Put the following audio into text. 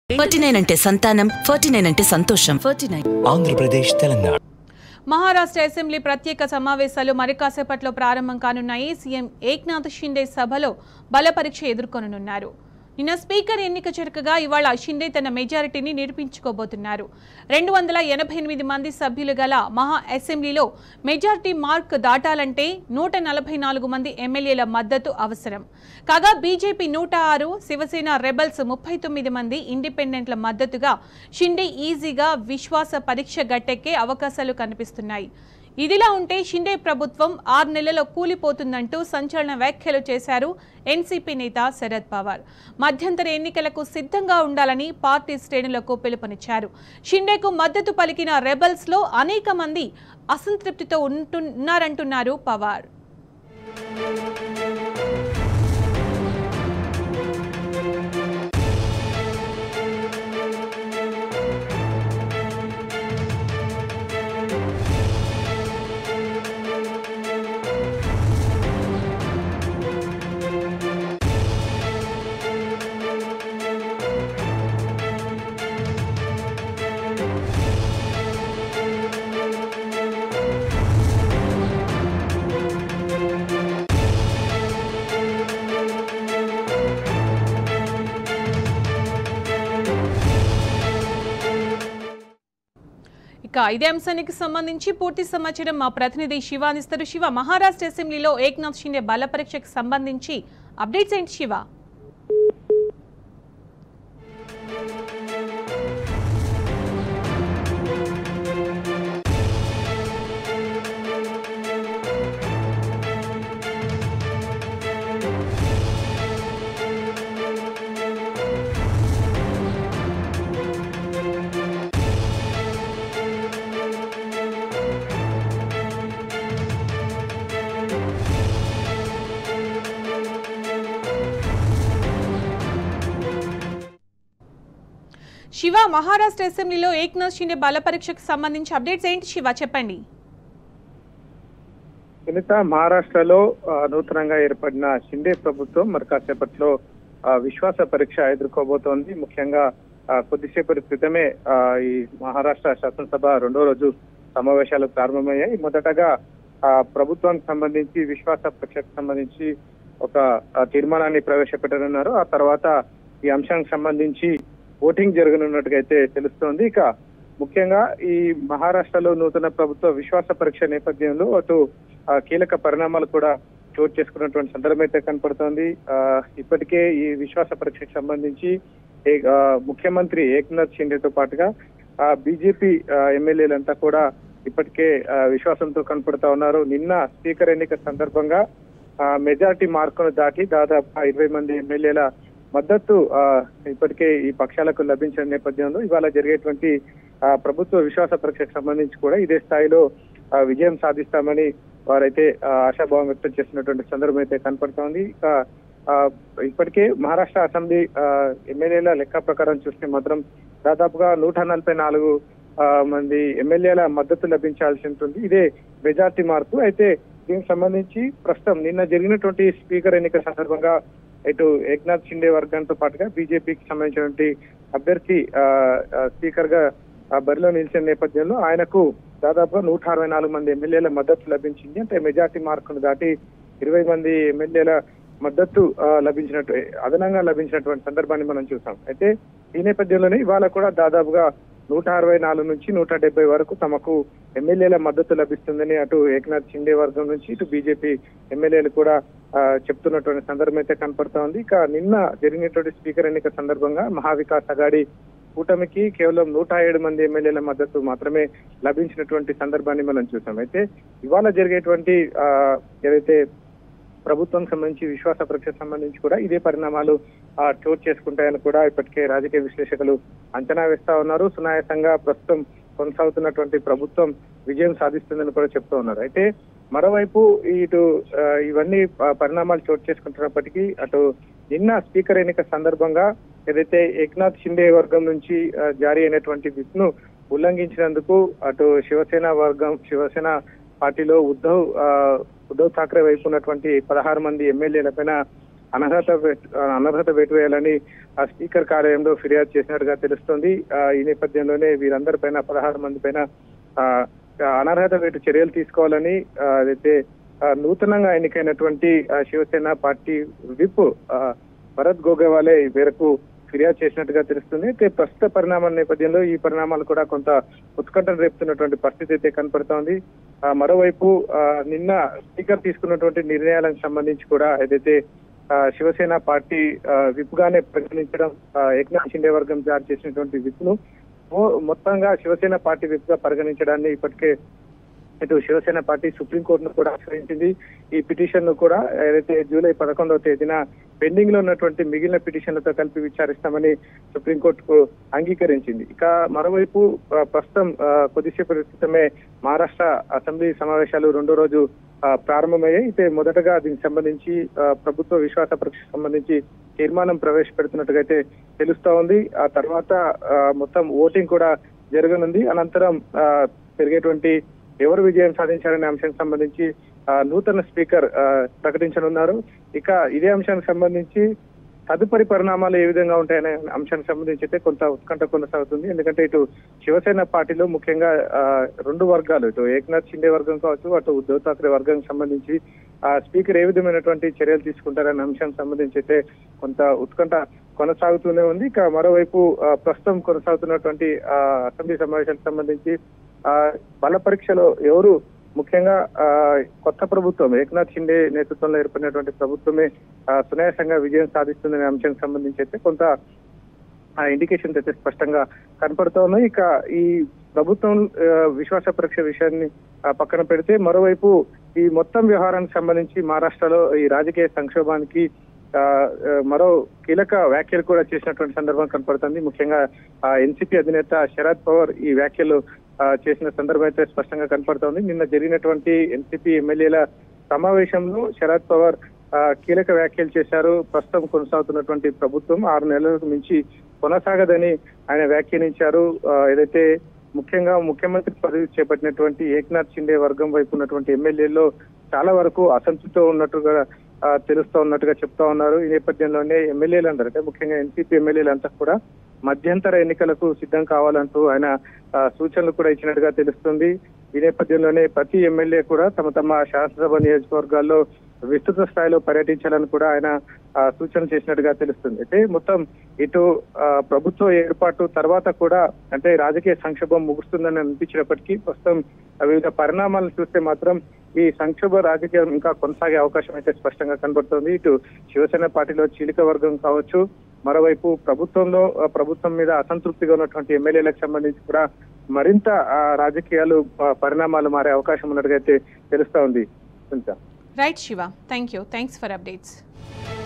Forty nine అంటే సంతానం forty nine అంటే సంతోషం forty nine Andhra Pradesh Telangana Maharashtra assembly ప్రత్యేక సమావేశాలు మరి కాసేపట్లో ప్రారంభం కానున్నాయి సీఎం ఏక్నాథ్ షిండే సభలో బల పరీక్ష ఎదుర్కొననున్నారు నిన్న స్పీకర్ ఎన్నిక జరగగా ఇవాళ షిండే తన మెజారిటీని నిరూపించుకోబోతున్నారు రెండు వందల ఎనభై ఎనిమిది మంది సభ్యులు గల మహా అసెంబ్లీలో మెజారిటీ మార్క్ దాటాలంటే నూట నలభై నాలుగు మంది ఎమ్మెల్యేల మద్దతు అవసరం కాగా బీజేపీ నూట ఆరు శివసేన రెబల్స్ ముప్పై తొమ్మిది మంది ఇండిపెండెంట్ల మద్దతుగా షిండే ఈజీగా విశ్వాస పరీక్ష గట్టెక్కే అవకాశాలు కనిపిస్తున్నాయి ఇదిలా ఉంటే షిండే ప్రభుత్వం ఆరు నెలల్లో కూలిపోతుందంటూ సంచలన వ్యాఖ్యలు చేశారు ఎన్సీపీ నేత శరద్ పవార్ మధ్యంతర ఎన్నికలకు సిద్ధంగా ఉండాలని పార్టీ శ్రేణులకు పిలుపునిచ్చారు షిండేకు మద్దతు పలికిన రెబల్స్ లో అనేక మంది అసంతృప్తితో ఉంటున్నారంటున్నారు పవార్ ఇక ఇదే అంశానికి సంబంధించి పూర్తి సమాచారం మా ప్రతినిధి శివ అందిస్తారు శివ మహారాష్ట్ర అసెంబ్లీలో ఏక్నాథ్ షిండే బల పరీక్షకు సంబంధించి అప్డేట్స్ ఏంటి శివ శివ మహారాష్ట్ర అసెంబ్లీలో ఏక్నాథ్ షిండే బల పరీక్షకు సంబంధించి అప్డేట్స్ ఏంటి శివ చెప్పండి సునీత మహారాష్ట్రలో ఆ, నూతనంగా ఏర్పడిన షిండే ప్రభుత్వం మరి కాసేపట్లో ఆ, విశ్వాస పరీక్ష ఎదుర్కోబోతోంది ముఖ్యంగా ఆ, కొద్దిసేపటి క్రితమే ఆ, ఈ మహారాష్ట్ర శాసనసభ రెండో రోజు సమావేశాలు ప్రారంభమయ్యాయి మొదటగా ఆ, ప్రభుత్వానికి సంబంధించి విశ్వాస పరీక్షకు సంబంధించి ఒక ఆ, తీర్మానాన్ని ప్రవేశపెట్టనున్నారు ఆ తర్వాత ఈ అంశానికి సంబంధించి ఓటింగ్ జరగనున్నట్టుగా అయితే తెలుస్తోంది ఇక ముఖ్యంగా ఈ మహారాష్ట్రలో నూతన ప్రభుత్వ విశ్వాస పరీక్ష నేపథ్యంలో అటు ఆ, కీలక పరిణామాలు కూడా చోటు చేసుకున్నటువంటి సందర్భం అయితే కనపడుతోంది ఆ, ఇప్పటికే ఈ విశ్వాస పరీక్షకు సంబంధించి ఏ- ఆ, ముఖ్యమంత్రి ఏక్నాథ్ షిండేతో పాటుగా ఆ బీజేపీ ఎమ్మెల్యేలంతా కూడా ఇప్పటికే ఆ, విశ్వాసంతో కనపడుతా ఉన్నారు నిన్న స్పీకర్ ఎన్నిక సందర్భంగా ఆ, మెజారిటీ మార్కును దాటి దాదాపు ఇరవై మంది ఎమ్మెల్యేల మద్దతు ఆ, ఇప్పటికే ఈ పక్షాలకు లభించిన నేపథ్యంలో ఇవాళ జరిగేటువంటి ఆ, ప్రభుత్వ విశ్వాస పరీక్షకు సంబంధించి కూడా ఇదే స్థాయిలో ఆ, విజయం సాధిస్తామని వారైతే ఆ, ఆశాభావం వ్యక్తం చేసినటువంటి సందర్భం అయితే కనపడుతోంది ఇక ఆ, ఇప్పటికే మహారాష్ట్ర అసెంబ్లీ ఆ, ఎమ్మెల్యేల లెక్క ప్రకారం చూస్తే మాత్రం దాదాపుగా నూట నలభై నాలుగు ఆ, మంది ఎమ్మెల్యేల మద్దతు లభించాల్సి ఉంటుంది ఇదే మెజార్టీ మార్పు అయితే దీనికి సంబంధించి ప్రస్తుతం నిన్న జరిగినటువంటి స్పీకర్ ఎన్నిక సందర్భంగా ఇటు ఏక్నాథ్ షిండే వర్గంతో పాటుగా బీజేపీకి సంబంధించినటువంటి అభ్యర్థి ఆ, ఆ, స్పీకర్ గా ఆ, బరిలో నిలిచిన నేపథ్యంలో ఆయనకు దాదాపుగా నూట అరవై నాలుగు మంది ఎమ్మెల్యేల మద్దతు లభించింది అంటే మెజార్టీ మార్కును దాటి ఇరవై మంది ఎమ్మెల్యేల మద్దతు ఆ, లభించినట్టు అదనంగా లభించినటువంటి సందర్భాన్ని మనం చూసాం అయితే ఈ నేపథ్యంలోనే ఇవాళ కూడా దాదాపుగా నూట అరవై నాలుగు నుంచి నూట డెబ్బై వరకు తమకు ఎమ్మెల్యేల మద్దతు లభిస్తుందని అటు ఏకనాథ్ షిండే వర్గం నుంచి ఇటు బీజేపీ ఎమ్మెల్యేలు కూడా ఆ, చెప్తున్నటువంటి సందర్భం అయితే కనపడతా ఉంది ఇక నిన్న జరిగినటువంటి స్పీకర్ ఎన్నిక సందర్భంగా మహావికాస్ అగాడి కూటమికి కేవలం నూట ఏడు మంది ఎమ్మెల్యేల మద్దతు మాత్రమే లభించినటువంటి సందర్భాన్ని మనం చూసాం అయితే ఇవాళ జరిగేటువంటి ఆ, ఏదైతే ప్రభుత్వం సంబంధించి విశ్వాస పరీక్షకు సంబంధించి కూడా ఇదే పరిణామాలు ఆ, చోటు చేసుకుంటాయని కూడా ఇప్పటికే రాజకీయ విశ్లేషకులు అంచనా వేస్తా ఉన్నారు సునాయాసంగా ప్రస్తుతం కొనసాగుతున్నటువంటి ప్రభుత్వం విజయం సాధిస్తుందని కూడా చెప్తూ ఉన్నారు అయితే మరోవైపు ఇటు ఆ, ఇవన్నీ ప- పరిణామాలు చోటు చేసుకుంటున్నప్పటికీ అటు నిన్న స్పీకర్ ఎన్నిక సందర్భంగా ఏదైతే ఏక్నాథ్ షిండే వర్గం నుంచి ఆ, జారీ అయినటువంటి విప్ను ఉల్లంఘించినందుకు అటు శివసేన వర్గం శివసేన పార్టీలో ఉద్ధవ్ ఆ, ఉద్ధవ్ ఠాక్రే వైపు ఉన్నటువంటి పదహారు మంది ఎమ్మెల్యేల పైన అనర్హత వేట్- ఆ, అనర్హత వేటు వేయాలని ఆ స్పీకర్ కార్యాలయంలో ఫిర్యాదు చేసినట్టుగా తెలుస్తోంది ఆ, ఈ నేపథ్యంలోనే వీరందరిపైన పదహారు మంది పైన ఆ, అనర్హత వేటు చర్యలు తీసుకోవాలని ఆ, అదైతే ఆ, నూతనంగా ఎన్నికైనటువంటి ఆ, శివసేన పార్టీ విప్ ఆ, భరత్ గోగవాలే ఈ మేరకు ఫిర్యాదు చేసినట్టుగా తెలుస్తుంది అయితే ప్రస్తుత పరిణామాల నేపథ్యంలో ఈ పరిణామాలు కూడా కొంత ఉత్కంఠను రేపుతున్నటువంటి పరిస్థితి అయితే కనపడుతోంది ఆ, మరోవైపు ఆ, నిన్న స్పీకర్ తీసుకున్నటువంటి నిర్ణయాలకు సంబంధించి కూడా ఏదైతే ఆ, శివసేన పార్టీ ఆ, విప్ గానే పరిగణించడం ఆ, ఏక్నాథ్ షిండే వర్గం జారీ చేసినటువంటి విప్ ను మో- మొత్తంగా శివసేన పార్టీ విప్ గా పరిగణించడాన్ని ఇప్పటికే ఇటు శివసేన పార్టీ సుప్రీంకోర్టును కూడా ఆశ్రయించింది ఈ పిటిషన్ ను కూడా ఏదైతే జూలై పదకొండవ తేదీన పెండింగ్ లో ఉన్నటువంటి మిగిలిన పిటిషన్లతో కలిపి విచారిస్తామని సుప్రీంకోర్టుకు అంగీకరించింది ఇక మరోవైపు ఆ, ప్రస్తుతం ఆ, కొద్దిసేపు క్రితమే మహారాష్ట్ర అసెంబ్లీ సమావేశాలు రెండో రోజు ఆ, ప్రారంభమయ్యాయి అయితే మొదటగా దీనికి సంబంధించి ఆ, ప్రభుత్వ విశ్వాస పరీక్ష సంబంధించి తీర్మానం ప్రవేశపెడుతున్నట్టుగా అయితే తెలుస్తా ఉంది ఆ తర్వాత ఆ, మొత్తం ఓటింగ్ కూడా జరగనుంది అనంతరం ఆ, జరిగేటువంటి ఎవరు విజయం సాధించారనే అంశానికి సంబంధించి ఆ, నూతన స్పీకర్ ఆ, ప్రకటించనున్నారు ఇక ఇదే అంశానికి సంబంధించి తదుపరి పరిణామాలు ఏ విధంగా ఉంటాయనే అంశానికి సంబంధించి అయితే కొంత ఉత్కంఠ కొనసాగుతుంది ఎందుకంటే ఇటు శివసేన పార్టీలో ముఖ్యంగా ఆ, రెండు వర్గాలు ఇటు ఏక్నాథ్ షిండే వర్గం కావచ్చు అటు ఉద్ధవ్ ఠాక్రే వర్గానికి సంబంధించి ఆ స్పీకర్ ఏ విధమైనటువంటి చర్యలు తీసుకుంటారనే అంశానికి సంబంధించి అయితే కొంత ఉత్కంఠ కొనసాగుతూనే ఉంది ఇక మరోవైపు ఆ, ప్రస్తుతం కొనసాగుతున్నటువంటి ఆ, అసెంబ్లీ సమావేశాలకు సంబంధించి ఆ బల పరీక్షలో ఎవరు ముఖ్యంగా ఆ, కొత్త ప్రభుత్వం ఏక్నాథ్ షిండే నేతృత్వంలో ఏర్పడినటువంటి ప్రభుత్వమే ఆ, సునాయాసంగా విజయం సాధిస్తుందనే అంశానికి సంబంధించి అయితే కొంత ఆ ఇండికేషన్స్ అయితే స్పష్టంగా కనపడుతూ ఉన్నాయి ఇక ఈ ప్రభుత్వం ఆ, విశ్వాస పరీక్ష విషయాన్ని ఆ, పక్కన పెడితే మరోవైపు ఈ మొత్తం వ్యవహారానికి సంబంధించి మహారాష్ట్రలో ఈ రాజకీయ సంక్షోభానికి ఆ, ఆ, మరో కీలక వ్యాఖ్యలు కూడా చేసినటువంటి సందర్భం కనపడుతుంది ముఖ్యంగా ఎన్సీపీ అధినేత శరద్ పవార్ ఈ వ్యాఖ్యలు ఆ, చేసిన సందర్భం అయితే స్పష్టంగా కనపడుతోంది నిన్న జరిగినటువంటి ఎన్సీపీ ఎమ్మెల్యేల సమావేశంలో శరద్ పవార్ ఆ, కీలక వ్యాఖ్యలు చేశారు ప్రస్తుతం కొనసాగుతున్నటువంటి ప్రభుత్వం ఆరు నెలలకు మించి కొనసాగదని ఆయన వ్యాఖ్యానించారు ఆ, ఏదైతే ముఖ్యంగా ముఖ్యమంత్రి పదవి చేపట్టినటువంటి ఏక్నాథ్ షిండే వర్గం వైపు ఉన్నటువంటి ఎమ్మెల్యేల్లో చాలా వరకు అసంతృప్తితో ఉన్నట్టుగా ఆ, తెలుస్తా ఉన్నట్టుగా చెప్తా ఉన్నారు ఈ నేపథ్యంలోనే ఎమ్మెల్యేలందరూ అంటే ముఖ్యంగా ఎన్సీపీ ఎమ్మెల్యేలంతా కూడా మధ్యంతర ఎన్నికలకు సిద్ధం కావాలంటూ ఆయన ఆ, సూచనలు కూడా ఇచ్చినట్టుగా తెలుస్తుంది ఈ నేపథ్యంలోనే ప్రతి ఎమ్మెల్యే కూడా తమ తమ శాసనసభ నియోజకవర్గాల్లో విస్తృత స్థాయిలో పర్యటించాలని కూడా ఆయన ఆ, సూచన చేసినట్టుగా తెలుస్తుంది అయితే మొత్తం ఇటు ఆ, ప్రభుత్వ ఏర్పాటు తర్వాత కూడా అంటే రాజకీయ సంక్షోభం ముగుస్తుందని అనిపించినప్పటికీ ప్రస్తుతం వివిధ పరిణామాలను చూస్తే మాత్రం ఈ సంక్షోభ రాజకీయం ఇంకా కొనసాగే అవకాశం అయితే స్పష్టంగా కనబడుతోంది ఇటు శివసేన పార్టీలో చీలిక వర్గం కావచ్చు మరోవైపు ప్రభుత్వంలో ఆ, ప్రభుత్వం మీద అసంతృప్తిగా ఉన్నటువంటి ఎమ్మెల్యేలకు సంబంధించి కూడా మరింత ఆ, రాజకీయాలు ఆ, పరిణామాలు మారే అవకాశం ఉన్నట్టుగా అయితే తెలుస్తా ఉంది Sunitha. Right Shiva thank you thanks for updates